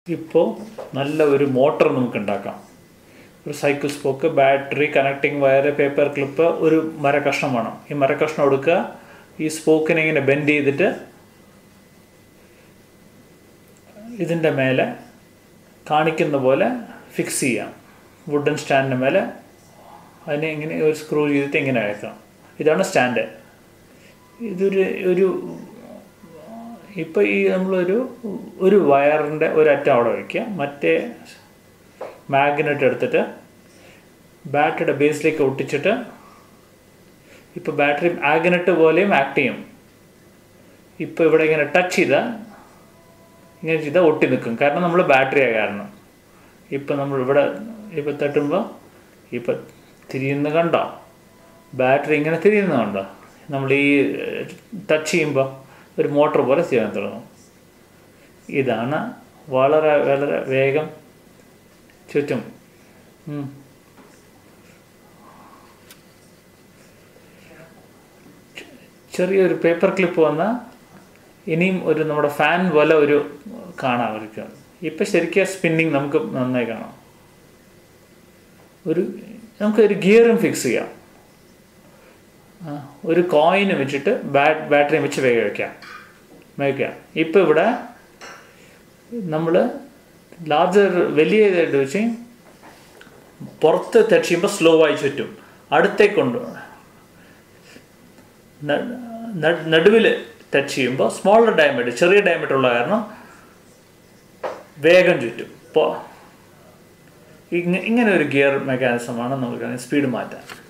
ഇപ്പോൾ നല്ല ഒരു മോട്ടർ നമുക്ക് ഉണ്ടാക്കാം ഒരു cycle spoke battery connecting wire paper clip ഒരു മര കഷ്ണം വേണം ഈ മര കഷ്ണം എടുക്കുക ഈ സ്പോക്കിനെ ഇങ്ങനെ ബെൻഡ് ചെയ്തിട്ട് ഇതിൻ്റെ മേലെ കാണിക്കുന്ന പോലെ ഫിക്സ് ചെയ്യാം വുഡൻ സ്റ്റാൻഡിന് മേലെ അതിനെ ഇങ്ങനെ ഒരു സ്ക്രൂ ചെയ്തിട്ട് ഇങ്ങനെ അയക്കാം ഇതാണ് സ്റ്റാൻഡ് ഇതൊരു ഒരു ഇപ്പോൾ ഈ നമ്മളൊരു ഒരു വയറിൻ്റെ ഒരു അറ്റം അവിടെ വയ്ക്കുക മറ്റേ മാഗ്നറ്റ് എടുത്തിട്ട് ബാറ്ററിയുടെ ബേസിലേക്ക് ഒട്ടിച്ചിട്ട് ഇപ്പോൾ ബാറ്ററി മാഗ്നറ്റ് പോലെയും ആക്ട് ചെയ്യും ഇപ്പോൾ ഇവിടെ ഇങ്ങനെ ടച്ച് ചെയ്താൽ ഇങ്ങനെ ചെയ്താൽ ഒട്ടി നിൽക്കും കാരണം നമ്മൾ ബാറ്ററിയായ കാരണം ഇപ്പം നമ്മൾ ഇവിടെ ഇപ്പം തട്ടുമ്പോൾ ഇപ്പം തിരിയുന്ന കണ്ടോ ബാറ്ററി ഇങ്ങനെ തിരിയുന്ന കണ്ടോ നമ്മൾ ഈ ടച്ച് ചെയ്യുമ്പോൾ ഒരു മോട്ടോർ പോലെ ചെയ്യാൻ തുടങ്ങും ഇതാണ് വളരെ വളരെ വേഗം ചുറ്റും ഉം. ചെ- ചെറിയൊരു പേപ്പർ ക്ലിപ്പ് വന്നാൽ ഇനിയും ഒരു നമ്മുടെ ഫാൻ പോലെ ഒരു കാണാം അവർക്ക് ഇപ്പം ശരിക്കും സ്പിന്നിങ് നമുക്ക് നന്നായി കാണാം ഒരു നമുക്ക് ഒരു ഗിയറും ഫിക്സ് ചെയ്യാം ആ, ഒരു കോയിന് വെച്ചിട്ട് ബാറ്റ് ബാറ്ററി വെച്ച് വേഗം വയ്ക്കാം വയ്ക്കാം ഇപ്പം ഇവിടെ നമ്മൾ ലാർജർ വലിയ ഇതായിട്ട് വെച്ച് പുറത്ത് ടച്ച് ചെയ്യുമ്പോൾ സ്ലോ ആയി ചുറ്റും അടുത്തേക്ക് കൊണ്ട് നടുവിൽ ടച്ച് ചെയ്യുമ്പോൾ സ്മോളർ ഡയമീറ്റർ ചെറിയ ഡയമീറ്റർ ഉള്ള കാരണം വേഗം ചുറ്റും ഇപ്പോൾ ഇങ്ങനെ ഒരു ഗിയർ മെക്കാനിസമാണ് നമുക്ക് സ്പീഡ് മാറ്റാൻ